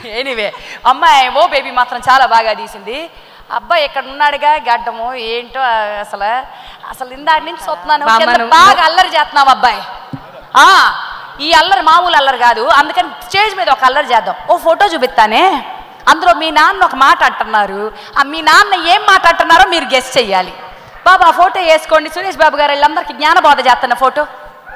Anyway అమ్మాయి ఓ baby మాత్రం చాలా బాగా తీసింది అబ్బాయి ఇక్కడ ఉన్నాడుగా గడ్డము ఏంటో ఆ, అసలు అసలు ఇందాక నుంచి చూస్తున్నాను బామ్మ, కింద నువ్వు- బాగా అల్లరి చేస్తున్నావు అబ్బాయి ఆ, ఈ అల్లరి మామూలు అల్లరి కాదు అందుకని స్టేజ్ మీద ఒక అల్లరి చేద్దాం ఓ ఫోటో చూపిస్తానే అందులో మీ నాన్న ఒక మాట అంటున్నారు ఆ మీ నాన్న ఏం మాట అంటున్నారో మీరు గెస్ట్ చెయ్యాలి బాబా ఆ ఫోటో వేసుకోండి సురేష్ బాబు గారు వీళ్ళందరికీ జ్ఞానబోధ చేస్తున్న ఫోటో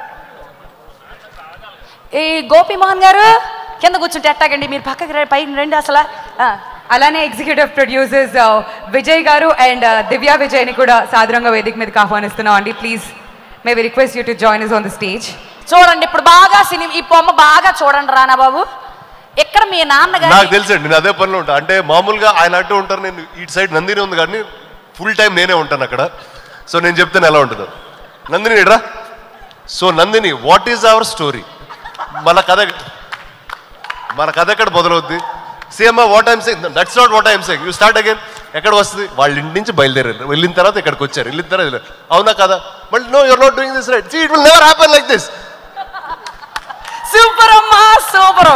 ఈ గోపిమోహన్ గారు కింద కూర్చుంటే ఎట్టాగండి మీరు పక్కకి రండి, పైన రండి అసలు ఆ. అలానే ఎగ్జిక్యూటివ్ ప్రొడ్యూసర్స్ విజయ్ గారు అండ్ దివ్య విజయ్ని కూడా సాదరంగా వేదిక మీదకి ఆహ్వానిస్తున్నాం అండి please may we request you to join us on the stage చూడండి ఇప్పుడు బాగా సినిమా ఈ బొమ్మ బాగా చూడండి రానా బాబు ఇక్కడ మీ నాకు నాన్నగారు తెలుసండి నేను అదే పనిలో ఉంటా అంటే మామూలుగా ఆయన అంటూ ఉంటారు నేను ఇటు సైడ్ నందిని ఉంది కానీ ఫుల్ టైం నేనే ఉంటాను అక్కడ సో నేను చెప్తాను ఎలా ఉంటుందో నందిని ఇడ్రా so Nandini what is our story మన కథ మన కథ ఎక్కడ మొదలవుద్ది same what I'm saying that's not what I'm saying you start again ఎక్కడ వస్తుంది వాళ్ళ ఇంటి నుంచి బయలుదేరారు వెళ్ళిన తర్వాత ఇక్కడికి వచ్చారు వెళ్ళిన తర్వాత వెళ్ళారు. అవునా కదా మళ్ళీ no you're not doing this right it will never happen like this super అమ్మా సూపర్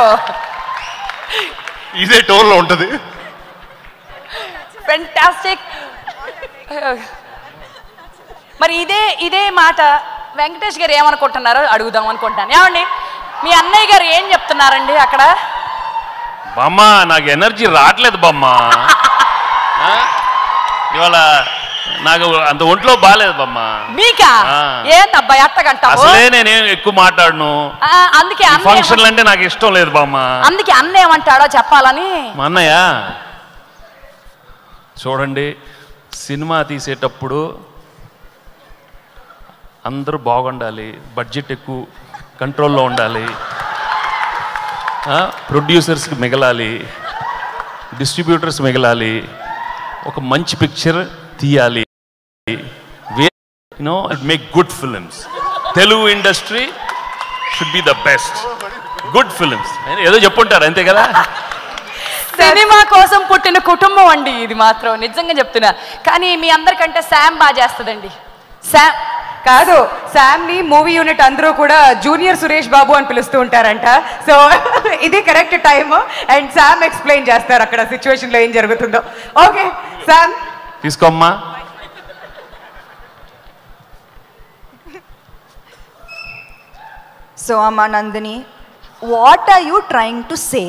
ఇదే టోన్లో ఉంటుంది ఫెంటాస్టిక్ మరి ఇదే ఇదే మాట వెంకటేష్ గారు ఏమనుకుంటున్నారో అడుగుదాం అనుకుంటున్నాను ఏమండి మీ అన్నయ్య గారు ఏం చెప్తున్నారండి అక్కడ బామ్మ నాకు ఎనర్జీ రావట్లేదు బామ్మ ఆ? ఇవాళ నాకు అంత ఒంట్లో బాగాలేదు బామ్మ మీకా ఆ. ఏందబ్బా ఎట్టగంటావు అసలే నేనేం ఎక్కువ మాట్లాడను ఆ, అందుకే అన్న ఫంక్షన్లు అంటే నాకు ఇష్టం లేదు బామ్మ అందుకే అన్న ఏమంటాడో చెప్పాలని మా అన్నయ్య చూడండి సినిమా తీసేటప్పుడు అందరూ బాగుండాలి బడ్జెట్ ఎక్కువ కంట్రోల్లో ఉండాలి ప్రొడ్యూసర్స్కి మిగలాలి డిస్ట్రిబ్యూటర్స్ మిగలాలి ఒక మంచి పిక్చర్ తీయాలి you know make good films Telugu industry should be the best good films ఏదో చెప్పుంటారు అంతే కదా సినిమా కోసం పుట్టిన కుటుంబం అండి ఇది మాత్రం నిజంగా చెప్తున్నా కానీ మీ అందరికంటే శామ్ బాగా చేస్తుందండి శామ్ కాదు శామ్ ని మూవీ యూనిట్ అందరూ కూడా జూనియర్ సురేష్ బాబు అని పిలుస్తూ ఉంటారంట సో ఇది correct time and Sam explain చేస్తారు అక్కడ సిచ్యువేషన్ లో ఏం జరుగుతుందో ఓకే శామ్ తీసుకోమ్మా So, Amma Nandini, what are you trying to say?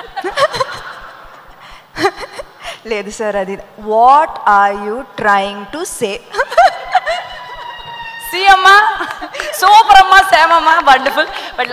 లేదు సార్ అది what are you trying to say సి అమ్మా సూపర్ అమ్మా శామ్ అమ్మా వండర్ఫుల్ బట్